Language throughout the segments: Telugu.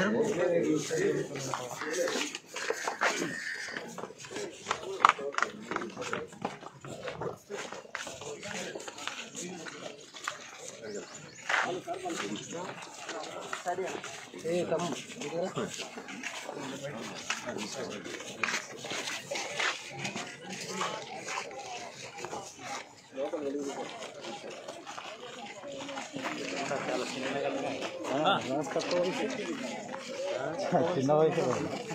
చిన్న వయసు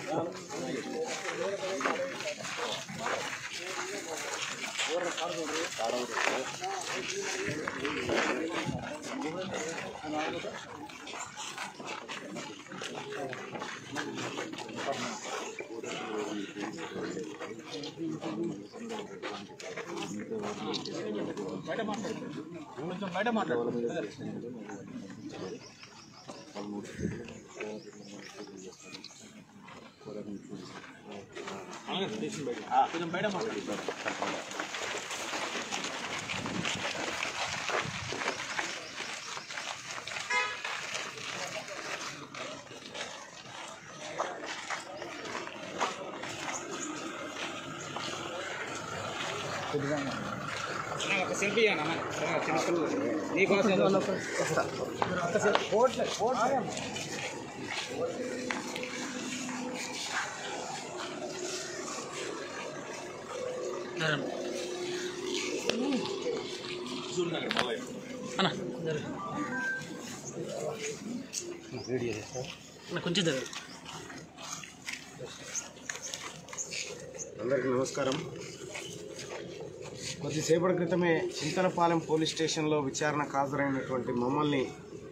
ఒక సెల్ఫీ అన్న చిన్న నీకోసం కొంచెం దగ్గర అందరికీ నమస్కారం కొద్దిసేపటి క్రితమే చింతలపాలెం పోలీస్ స్టేషన్లో విచారణకు హాజరైనటువంటి మమ్మల్ని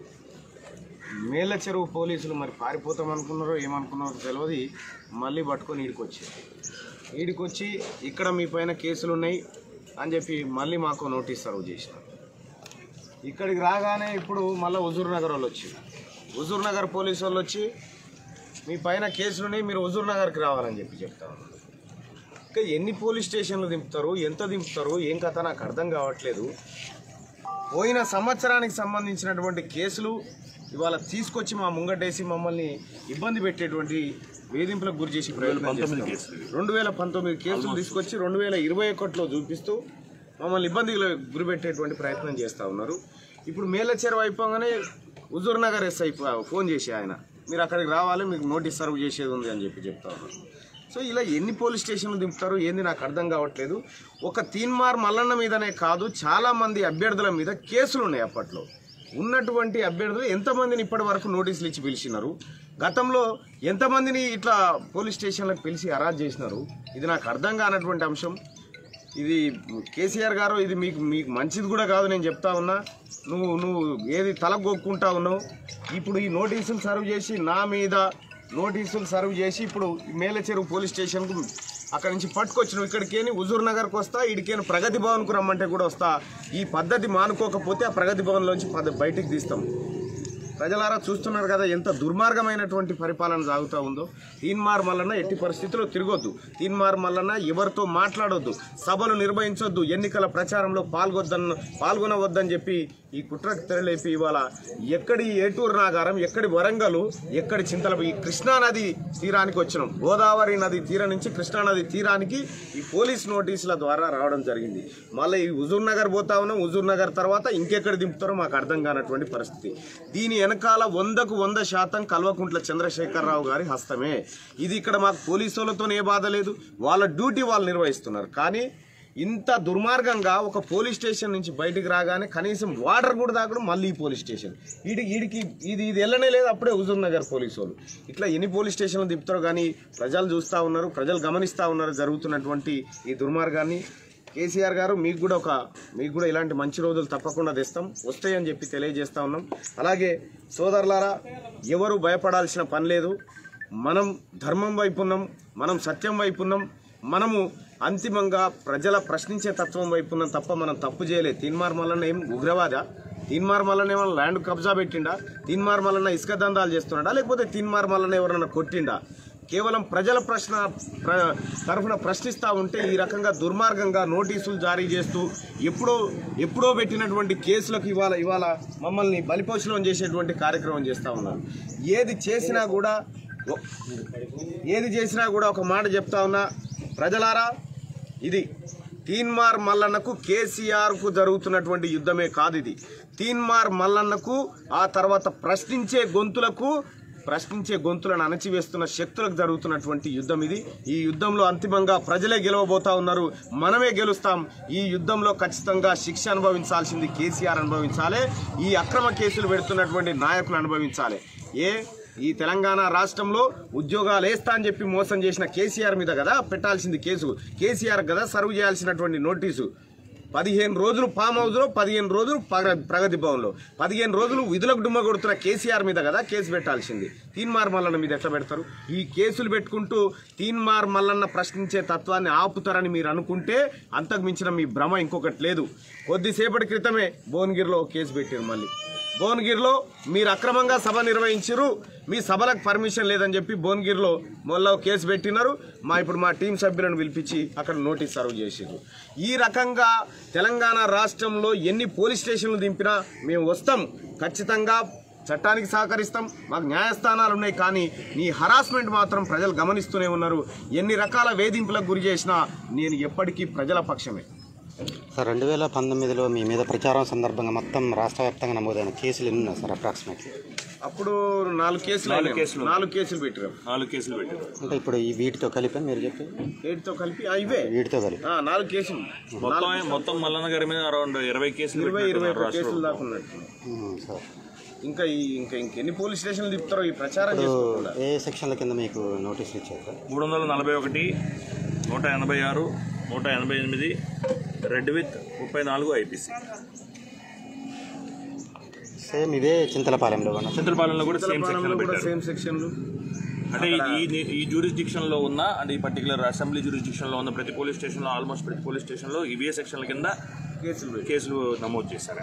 మేళ్ళ చెరువు పోలీసులు మరి పారిపోతాం అనుకున్నారో ఏమనుకున్నారో తెలియదు మళ్ళీ పట్టుకొని ఈడికొచ్చారు ఈడికొచ్చి ఇక్కడ మీ పైన కేసులు ఉన్నాయి అని చెప్పి మళ్ళీ మాకు నోటీస్ సర్వ్ చేశారు ఇక్కడికి రాగానే ఇప్పుడు మళ్ళీ హుజూర్ నగర్ వాళ్ళు వచ్చి హుజూర్ నగర్ పోలీసు వాళ్ళు వచ్చి మీ పైన కేసులున్నాయి మీరు హుజూర్ నగర్కి రావాలని చెప్పి చెప్తా ఉన్నారు ఇంకా ఎన్ని పోలీస్ స్టేషన్లు దింపుతారు ఎంత దింపుతారు ఏం కథ నాకు అర్థం కావట్లేదు పోయిన సంవత్సరానికి సంబంధించినటువంటి కేసులు ఇవాళ తీసుకొచ్చి మా ముంగటేసి మమ్మల్ని ఇబ్బంది పెట్టేటువంటి వేధింపులకు గురి చేసి ప్రయత్నం చేస్తున్నారు. రెండు వేల పంతొమ్మిది కేసులు తీసుకొచ్చి రెండు వేల ఇరవై ఒకటిలో చూపిస్తూ మమ్మల్ని ఇబ్బందిలో గురిపెట్టేటువంటి ప్రయత్నం చేస్తూ ఉన్నారు ఇప్పుడు మేల చెరువు అయిపోగానే హుజూర్ నగర్ ఎస్ఐ ఫోన్ చేసి ఆయన మీరు అక్కడికి రావాలి మీకు నోటీస్ సర్వ్ చేసేది ఉంది అని చెప్పి చెప్తా ఉన్నారు సో ఇలా ఎన్ని పోలీస్ స్టేషన్లు దింపుతారు ఏంది నాకు అర్థం కావట్లేదు ఒక తీన్మార్ మల్లన్న మీదనే కాదు చాలా మంది అభ్యర్థుల మీద కేసులు ఉన్నాయి అప్పట్లో ఉన్నటువంటి అభ్యర్థులు ఎంతమందిని ఇప్పటి వరకు నోటీసులు ఇచ్చి పిలిచినారు గతంలో ఎంతమందిని ఇట్లా పోలీస్ స్టేషన్లకు పిలిచి అరాజ్ చేసినారు ఇది నాకు అర్థం కానటువంటి అంశం ఇది కేసీఆర్ గారు ఇది మీకు మీకు మంచిది కూడా కాదు నేను చెప్తా ఉన్నా నువ్వు నువ్వు ఏది తలగొక్కుంటా ఉన్నావు ఇప్పుడు ఈ నోటీసులు సర్వ్ చేసి నా మీద నోటీసులు సర్వ్ చేసి ఇప్పుడు మేల చెరువు పోలీస్ స్టేషన్కు అక్కడి నుంచి పట్టుకొచ్చిన ఇక్కడికేని హుజూర్ నగర్కి వస్తా ఇడికేని ప్రగతి భవన్కు రమ్మంటే కూడా వస్తా ఈ పద్ధతి మానుకోకపోతే ఆ ప్రగతి భవన్లోంచి పద బయటికి తీస్తాం ప్రజలారా చూస్తున్నారు కదా ఎంత దుర్మార్గమైనటువంటి పరిపాలన సాగుతూ ఉందో తీన్మార్ మల్లన్న ఎట్టి పరిస్థితుల్లో తిరగొద్దు తీన్మార్ మల్లన్న ఎవరితో మాట్లాడొద్దు సభలు నిర్వహించొద్దు ఎన్నికల ప్రచారంలో పాల్గొద్దన్న పాల్గొనవద్దని చెప్పి ఈ కుట్రకు తెరలేపి ఇవాళ ఎక్కడి ఏటూరు నాగారం ఎక్కడి వరంగల్ ఎక్కడి చింతల ఈ కృష్ణానది తీరానికి వచ్చినాం గోదావరి నది తీరం నుంచి కృష్ణానది తీరానికి ఈ పోలీస్ నోటీసుల ద్వారా రావడం జరిగింది మళ్ళీ ఈ హుజూర్ నగర్ పోతా ఉన్నాం హుజూర్ నగర్ తర్వాత ఇంకెక్కడ దింపుతారో మాకు అర్థం కానటువంటి పరిస్థితి దీని వెనకాల వందకు వంద శాతం కల్వకుంట్ల చంద్రశేఖరరావు గారి హస్తమే ఇది ఇక్కడ మాకు పోలీసులతో ఏ బాధ లేదు వాళ్ళ డ్యూటీ వాళ్ళు నిర్వహిస్తున్నారు కానీ ఇంత దుర్మార్గంగా ఒక పోలీస్ స్టేషన్ నుంచి బయటికి రాగానే కనీసం వాటర్ కూడా తాగడం మళ్ళీ ఈ పోలీస్ స్టేషన్ ఈడి ఈడికి ఇది ఇది వెళ్ళనే లేదు అప్పుడే హుజూర్ నగర్ పోలీసు వాళ్ళు ఇట్లా ఎన్ని పోలీస్ స్టేషన్లు తిప్పుతారో కానీ ప్రజలు చూస్తూ ఉన్నారు ప్రజలు గమనిస్తూ ఉన్నారు జరుగుతున్నటువంటి ఈ దుర్మార్గాన్ని కేసీఆర్ గారు మీకు కూడా ఒక మీకు కూడా ఇలాంటి మంచి రోజులు తప్పకుండా తెస్తాం వస్తాయని చెప్పి తెలియజేస్తా ఉన్నాం అలాగే సోదరులారా ఎవరు భయపడాల్సిన పని లేదు మనం ధర్మం వైపు ఉన్నాం మనం సత్యం వైపు ఉన్నాం మనము అంతిమంగా ప్రజల ప్రశ్నించే తత్వం వైపు ఉన్నాం తప్ప మనం తప్పు చేయలేదు తీన్మార్ మల్లన్న ఏం ఉగ్రవాద తీన్మార్ మల్లన్న ఏమన్నా ల్యాండ్ కబ్జా పెట్టిండా తీన్మార్ మల్లన్న ఇసుక దందాలు చేస్తున్నాడా లేకపోతే తీన్మార్ మల్లన్న ఎవరన్నా కొట్టిండా కేవలం ప్రజల ప్రశ్న ప్ర తరఫున ప్రశ్నిస్తూ ఉంటే ఈ రకంగా దుర్మార్గంగా నోటీసులు జారీ చేస్తూ ఎప్పుడో ఎప్పుడో పెట్టినటువంటి కేసులకు ఇవాళ ఇవాళ మమ్మల్ని బలిపోషణం చేసేటువంటి కార్యక్రమం చేస్తూ ఉన్నారు ఏది చేసినా కూడా ఒ- ఏది చేసినా కూడా ఒక మాట చెప్తా ఉన్నా ప్రజలారా ఇది తీన్మార్ మల్లన్నకు కేసీఆర్కు జరుగుతున్నటువంటి యుద్ధమే కాదు ఇది తీన్మార్ మల్లన్నకు ఆ తర్వాత ప్రశ్నించే గొంతులకు ప్రశ్నించే గొంతులను అణచివేస్తున్న శక్తులకు జరుగుతున్నటువంటి యుద్ధం ఇది ఈ యుద్ధంలో అంతిమంగా ప్రజలే గెలవబోతా ఉన్నారు మనమే గెలుస్తాం ఈ యుద్ధంలో ఖచ్చితంగా శిక్ష అనుభవించాల్సింది కేసీఆర్ అనుభవించాలి ఈ అక్రమ కేసులు పెడుతున్నటువంటి నాయకులు అనుభవించాలి ఏ ఈ తెలంగాణ రాష్ట్రంలో ఉద్యోగాలు వేస్తా అని చెప్పి మోసం చేసిన కేసీఆర్ మీద కదా పెట్టాల్సింది కేసు కేసీఆర్ కదా సర్వ్ చేయాల్సినటువంటి నోటీసు పదిహేను రోజులు ఫామ్ హౌస్లో పదిహేను రోజులు ప్రగ- ప్రగతి భవన్లో పదిహేను రోజులు విధులకు డుమ్మ కొడుతున్న కేసీఆర్ మీద కదా కేసు పెట్టాల్సింది తీన్మార్ మల్లన్న మీద ఎట్లా పెడతారు ఈ కేసులు పెట్టుకుంటూ తీన్మార్ మల్లన్న ప్రశ్నించే తత్వాన్ని ఆపుతారని మీరు అనుకుంటే అంతకు మించిన మీ భ్రమ ఇంకొకటి లేదు కొద్దిసేపటి క్రితమే భువనగిరిలో ఒక కేసు పెట్టారు మళ్ళీ భువనగిరిలో మీరు అక్రమంగా సభ నిర్వహించారు మీ సభలకు పర్మిషన్ లేదని చెప్పి భువనగిరిలో మొన్న కేసు పెట్టినారు మా ఇప్పుడు మా టీం సభ్యులను పిలిపించి అక్కడ నోటీస్ సర్వ్ చేసారు ఈ రకంగా తెలంగాణ రాష్ట్రంలో ఎన్ని పోలీస్ స్టేషన్లు దింపినా మేము వస్తాం ఖచ్చితంగా చట్టానికి సహకరిస్తాం మాకు న్యాయస్థానాలు ఉన్నాయి కానీ నీ హరాస్మెంట్ మాత్రం ప్రజలు గమనిస్తూనే ఉన్నారు ఎన్ని రకాల వేధింపులకు గురి చేసినా నేను ఎప్పటికీ ప్రజల పక్షమే సార్ రెండు వేల పంతొమ్మిదిలో మీ మీద ప్రచారం సందర్భంగా మొత్తం రాష్ట్ర వ్యాప్తంగా నమోదైన కేసులు ఎన్ని ఉన్నాయి సార్ అప్రాక్సిమేట్లీ అప్పుడు నాలుగు కేసులు నాలుగు అయినాయి. కేసులు. నాలుగు కేసులు పెట్టారు నాలుగు కేసులు పెట్టారు అంటే ఇప్పుడు ఈ వీటితో కలిపి మీరు చెప్పేది ఏడుతో కలిపి ఆ, ఇవే వీటితో కలిపి ఆ, నాలుగు కేసులు మొత్తం మొత్తం మల్లన్న గారి మీద అరౌండ్ ఇరవై కేసులు ఇరవై ఇరవై పెట్టినట్టున్నారు ఒక్క కేసులు రాష్ట్రంలో. దాకా ఉన్నట్టు ఉమ్, సార్ ఇంకా ఈ ఇంకా ఇంకెన్ని పోలీస్ స్టేషన్లు తిప్పుతారో ఈ ప్రచారం ఇప్పుడు చేసుకోకుండా ఏ సెక్షన్ల కింద మీకు నోటీసులు ఇచ్చారు సార్ మూడు వందల నలభై ఒకటి నూట ఎనభై ఆరు నూట ఎనభై ఎనిమిది రెడ్ విత్ ముప్పై నాలుగు ఐపీసీ సేమ్ ఇదే చింతలపాలెంలో ఉన్న చంద్రపాలెంలో కూడా సేమ్ సెక్షన్ తెలంగాణలో కూడా పెట్టారు సేమ్ సెక్షన్లు అంటే ఈ ఈ జ్యూరిస్డిక్షన్ లో ఉన్న అంటే ఈ పర్టికులర్ అసెంబ్లీ జ్యూరిస్డిక్షన్ లో ఉన్న ప్రతి పోలీస్ స్టేషన్ లో ఆల్మోస్ట్ ప్రతి పోలీస్ స్టేషన్ లో ఇవే సెక్షన్ల కింద కేసులు పెట్టి కేసులు నమోదు చేశారు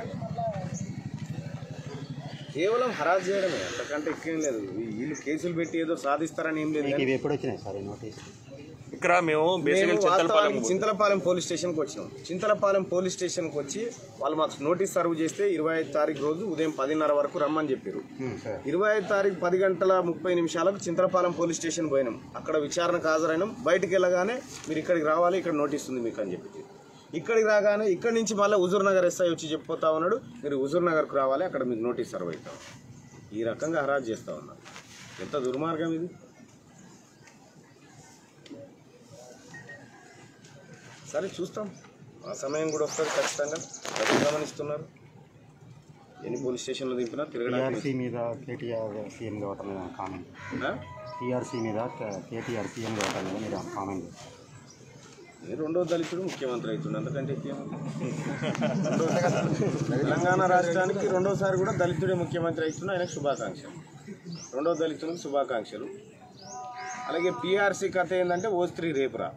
కేవలం హరాజ్ చేయడమే అంతకంటే ఎక్కువేం లేదు ఈ- వీళ్ళు కేసులు పెట్టి ఏదో సాధిస్తారని ఏం లేదు మీకు కానీ ఇవి ఎప్పుడు వచ్చినాయి సార్ ఈ నోటీస్ ఇక్కడ మేము మేము బేసికల్ చింతలపాలెం వాస్తవానికి చింతలపాలెం పోలీస్ స్టేషన్కి వచ్చినాం చింతలపాలెం పోలీస్ స్టేషన్కి వచ్చి వాళ్ళు మాకు నోటీస్ సర్వ్ చేస్తే ఇరవై ఐదు తారీఖు రోజు ఉదయం పదిన్నర వరకు రమ్మని చెప్పారు ఉమ్, సార్ ఇరవై ఐదు తారీఖు పది గంటల ముప్పై నిమిషాలకు చింతలపాలెం పోలీస్ స్టేషన్ పోయినాం అక్కడ విచారణకు హాజరైనాం బయటికి వెళ్ళగానే మీరు ఇక్కడికి రావాలి ఇక్కడ నోటీస్ ఉంది మీకు అని చెప్పి ఇక్కడికి రాగానే ఇక్కడి నుంచి మళ్ళీ హుజూర్ నగర్ ఎస్ఐ వచ్చి చెప్పిపోతా ఉన్నాడు మీరు హుజూర్ నగర్కు రావాలి అక్కడ మీకు నోటీస్ సర్వ్ అవుతాం ఈ రకంగా హరాజ్ చేస్తా ఉన్నారు ఎంత దుర్మార్గం ఇది సరే చూస్తాం ఆ సమయం కూడా వస్తుంది ఖచ్చితంగా ప్రజలు గమనిస్తున్నారు ఎన్ని పోలీస్ స్టేషన్లు దింపినా తిరగడానికి టీఆర్సీ మీద కేటీఆర్ సీఎం కావటం మీద కామెంట్ ఆ? టీఆర్సీ మీద కేటీఆర్ సీఎం కావటం మీద మీరు కామెంట్ ఏ రెండో దళితుడు ముఖ్యమంత్రి అవుతుంది అందుకంటే ఇంకేముంది? రెండో- తెలంగాణ రాష్ట్రానికి రెండోసారి కూడా దళితుడే ముఖ్యమంత్రి అవుతున్నా ఆయనకు శుభాకాంక్షలు రెండో దళితునికి శుభాకాంక్షలు అలాగే పిఆర్సీ కథ ఏంటంటే ఓ స్త్రీ రేపురా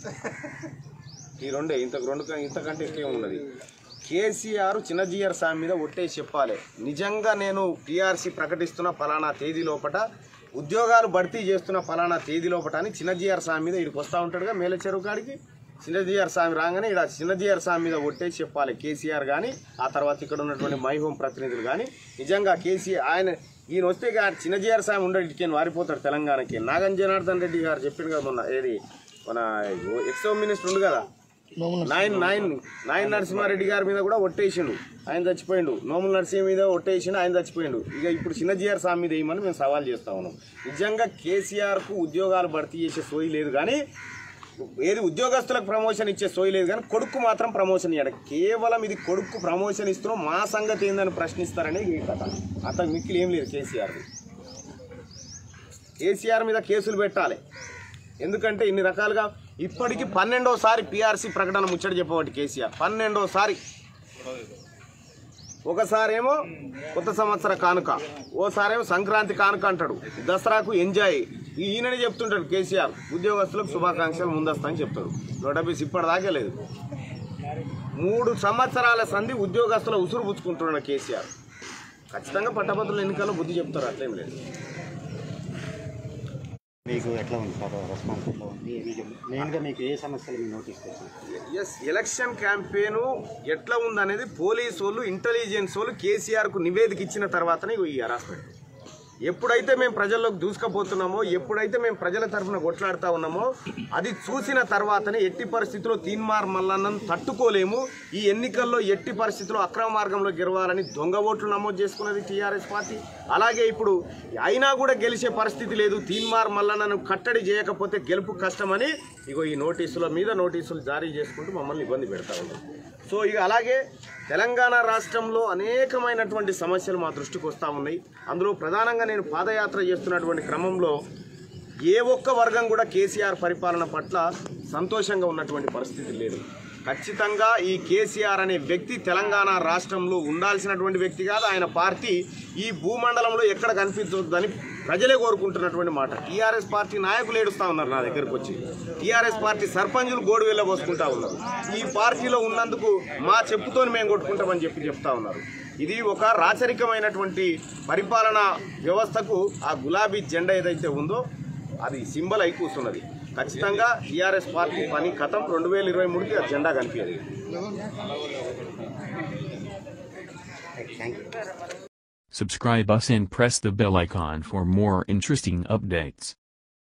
ఈ రెండే ఇంతకు రెండు క- ఇంతకంటే ఎక్కువ ఉన్నది కేసీఆర్ చిన్నజీఆర్ స్వామి మీద ఒట్టేసి చెప్పాలి నిజంగా నేను టీఆర్సీ ప్రకటిస్తున్న ఫలానా తేదీ లోపట ఉద్యోగాలు భర్తీ చేస్తున్న ఫలానా తేదీ లోపట అని చిన్నజీఆర్ స్వామి మీద ఇక్కడికి వస్తూ ఉంటాడుగా మేల చెరువు కాడికి చిన్నజీఆర్ స్వామి రాగానే ఇక్కడ చిన్నజీఆర్ స్వామి మీద ఒట్టేసి చెప్పాలి కేసీఆర్ కానీ ఆ తర్వాత ఇక్కడ ఉన్నటువంటి మై హోమ్ ప్రతినిధులు కానీ నిజంగా కేసీఆర్ ఆయన ఈయన వస్తే గా చిన్నజీఆర్ స్వామి ఉండడు ఇటుకేని వారిపోతాడు తెలంగాణకి నాగన్ జనార్దన్ రెడ్డి గారు చెప్పిండు కదా మొన్న ఏది మన ఎక్స్ హోమ్ మినిస్టర్ ఉంది కదా నాయన్ నాయన్ నాయన్ నరసింహారెడ్డి గారి మీద కూడా ఒట్టేసిండు ఆయన చచ్చిపోయిండు నోముల నరసింహ మీద ఒట్టేసిండు ఆయన చచ్చిపోయిండు ఇక ఇప్పుడు చిన్నజీఆర్ స్వామి మీద వేయమని మేము సవాల్ చేస్తా ఉన్నాం నిజంగా కేసీఆర్కు ఉద్యోగాలు భర్తీ చేసే సోయి లేదు కానీ ఏది ఉద్యోగస్తులకు ప్రమోషన్ ఇచ్చే సోయి లేదు కానీ కొడుకు మాత్రం ప్రమోషన్ ఇవ్వడు కేవలం ఇది కొడుకు ప్రమోషన్ ఇస్తున్నాం మా సంగతి ఏందని ప్రశ్నిస్తారని ఈ కథ అంతకు మిక్కిలి ఏం లేదు కేసీఆర్ది కేసీఆర్ మీద కేసులు పెట్టాలి ఎందుకంటే ఇన్ని రకాలుగా ఇప్పటికి పన్నెండోసారి పిఆర్సీ ప్రకటన ముచ్చట చెప్పబట్టి కేసీఆర్ పన్నెండోసారి ఒకసారేమో కొత్త సంవత్సర కానుక ఓసారేమో సంక్రాంతి కానుక అంటాడు దసరాకు ఎంజాయ్ ఈయననే చెప్తుంటాడు కేసీఆర్ ఉద్యోగస్తులకు శుభాకాంక్షలు ముందస్తా అని చెప్తాడు నూట బీస్ ఇప్పటిదాకే లేదు మూడు సంవత్సరాల సంధి ఉద్యోగస్తుల ఉసురు పుచ్చుకుంటున్నాడు కేసీఆర్ ఖచ్చితంగా పట్టభద్రుల ఎన్నికల్లో బుద్ధి చెప్తారు అట్లేం లేదు మీకు ఎట్లా ఉంది సార్ రెస్పాన్స్ ఎట్లా ఉంది మీకు మెయిన్గా మీకు ఏ సమస్యలు మీ నోటీస్ వచ్చింది ఎస్ ఎలక్షన్ క్యాంపెయిన్ ఎట్లా ఉందనేది పోలీసు వాళ్ళు ఇంటెలిజెన్స్ వాళ్ళు కేసీఆర్కు నివేదిక ఇచ్చిన తర్వాతనే ఇగో ఈ హరాస్మెంట్ ఎప్పుడైతే మేము ప్రజల్లోకి దూసుకుపోతున్నామో ఎప్పుడైతే మేము ప్రజల తరఫున కొట్లాడుతూ ఉన్నామో అది చూసిన తర్వాతనే ఎట్టి పరిస్థితుల్లో తీన్మార్ మల్లన్నను తట్టుకోలేము ఈ ఎన్నికల్లో ఎట్టి పరిస్థితుల్లో అక్రమ మార్గంలో గెలవాలని దొంగ ఓట్లు నమోదు చేసుకున్నది టీఆర్ఎస్ పార్టీ అలాగే ఇప్పుడు అయినా కూడా గెలిచే పరిస్థితి లేదు తీన్మార్ మల్లన్నను కట్టడి చేయకపోతే గెలుపు కష్టమని ఇగో ఈ నోటీసుల మీద నోటీసులు జారీ చేసుకుంటూ మమ్మల్ని ఇబ్బంది పెడతా ఉన్నారు సో ఇక అలాగే తెలంగాణ రాష్ట్రంలో అనేకమైనటువంటి సమస్యలు మా దృష్టికి వస్తూ ఉన్నాయి అందులో ప్రధానంగా నేను పాదయాత్ర చేస్తున్నటువంటి క్రమంలో ఏ ఒక్క వర్గం కూడా కేసీఆర్ పరిపాలన పట్ల సంతోషంగా ఉన్నటువంటి పరిస్థితి లేదు ఖచ్చితంగా ఈ కేసీఆర్ అనే వ్యక్తి తెలంగాణ రాష్ట్రంలో ఉండాల్సినటువంటి వ్యక్తి కాదు ఆయన పార్టీ ఈ భూమండలంలో ఎక్కడ కనిపించొద్దని ప్రజలే కోరుకుంటున్నటువంటి మాట టీఆర్ఎస్ పార్టీ నాయకులు ఏడుస్తా ఉన్నారు నా దగ్గరకు వచ్చి టీఆర్ఎస్ పార్టీ సర్పంచులు గోడు వెళ్ళబోసుకుంటా ఉన్నారు ఈ పార్టీలో ఉన్నందుకు మా చెప్పుతోని మేము కొట్టుకుంటామని చెప్పి చెప్తా ఉన్నారు ఇది ఒక రాచరికమైనటువంటి పరిపాలన వ్యవస్థకు ఆ గులాబీ జెండా ఏదైతే ఉందో అది సింబల్ అయి కూర్చున్నది ఖచ్చితంగా టీఆర్ఎస్ పార్టీ పని కథం రెండు వేల ఇరవై మూడుకి ఆ జెండా కనిపించదు thank you Subscribe us and press the bell icon for more interesting updates.